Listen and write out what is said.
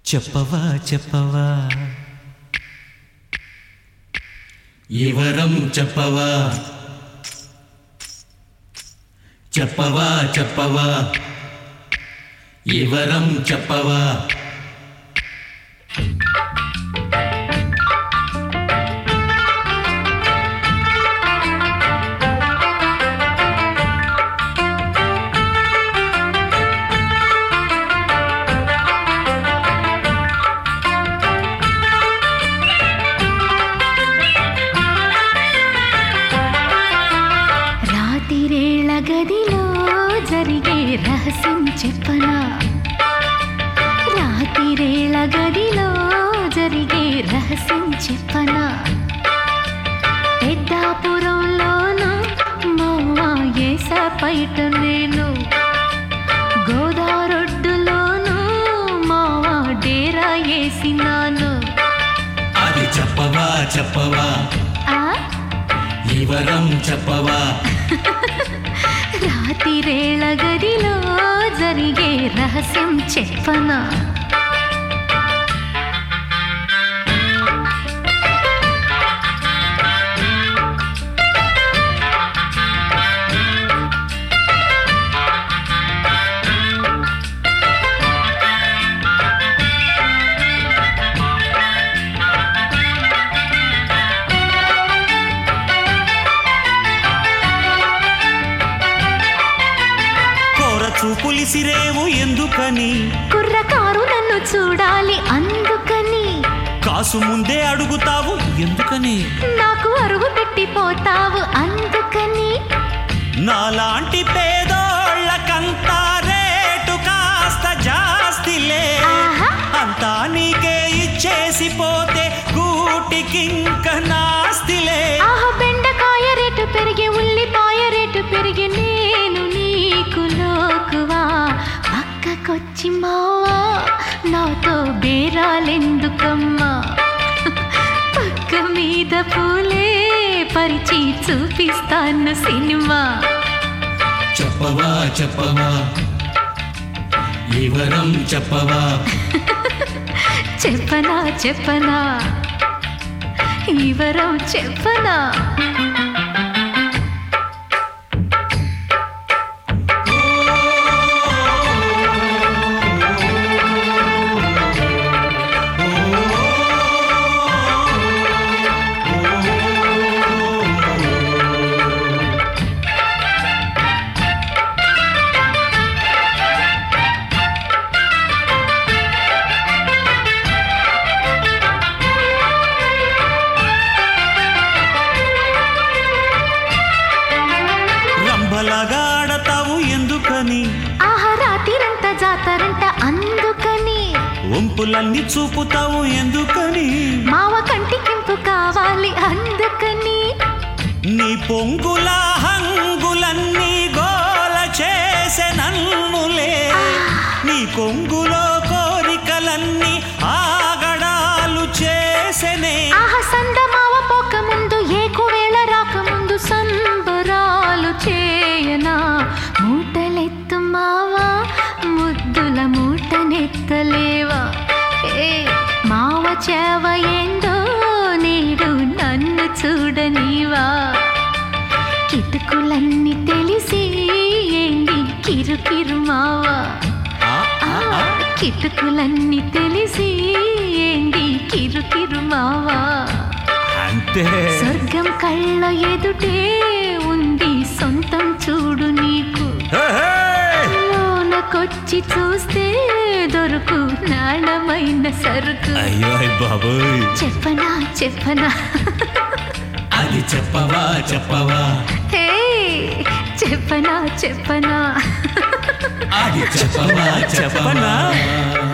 చెప్పవా చెప్పవా వివరం చెప్పవా చెప్పవా చెప్పవా వివరం చెప్పవా రాతిరేళ్ల గదిలో జరిగే రహస్యం చెప్పనా రాతిరేళ్ల గదిలో జరిగే రహస్యం చెప్పనా పెద్దాపురంలోను మౌవా ఏస పైట నేను గోదారొడ్డులోను మావా డేరా వేసినాను అది చెప్పవా చెప్పవా ఆ వివరం చెప్పవా రాతిరేళ గదిలో జరిగే రహస్యం చెప్పనా కోర చూపులిసిరేవు ఎందుకని కుర్రకారు నన్ను చూడాలి అందుకని కాసు ముందే అడుగుతావు ఎందుకని నాకు అరుగు పెట్టిపోతావు అందుకని నాలాంటి పేదోళ్ళకంతా రేటు కాస్త జాస్తిలే ఆహా. అంతా నీకే ఇచ్చేసి పోతే కూటికింక నాస్తిలే ఆహ బెండకాయ రేటు పెరిగి ఉల్లిపాయ రేటు పెరిగి నేను నీకు లోకువా పక్కకొచ్చి మావా నాతో బేరాలెందుకమ్మా పక్క మీద పూలే పరిచి చూపిస్తాను సినిమా చెప్పవా చెప్పవా వివరం చెప్పవా చెప్పనా చెప్పనా వివరం చెప్పనా రంభలాగా ఆడతావు ఎందుకని ఆహా రాత్రిరంతా జాతరంట అందుకని వంపులన్నీ చూపుతావు ఎందుకని మావ కంటికింపు కావాలి అందుకని నీ పొంగుల హంగులన్నీ గోల చేసే నన్నులే నీ కొంగులో కోరికలన్నీ ఆగడాలు చేసెనే ఆహా సంద మావ పోక ముందు ఏకువేళ రాకముందు సంబరాలు చేయనా మూటలెత్తు మావా ముద్దుల మూటనెత్తలేవా ఏ మావ చేవ ఏందో నేడు నన్ను చూడనివా కిటుకులన్నీ తెలిసి ఏంది కిరుకిరు మావా ఆ, ఆ, ఆ. కిటుకులన్నీ తెలిసి ఏంది కిరుకిరు మావా అంతే స్వర్గం కళ్ళ ఎదుటే ఉంది సొంతం చూడు నీకు హే, హే. లోనకొచ్చి చూస్తే దొరుకు నాణమైన సరుకు అయ్యో అయ్ బాబోయ్ చెప్పనా చెప్పనా అది చెప్పవా చెప్పవా హే చెప్పనా చెప్పనా అది చెప్పవా చెప్పనా? చెప్పనా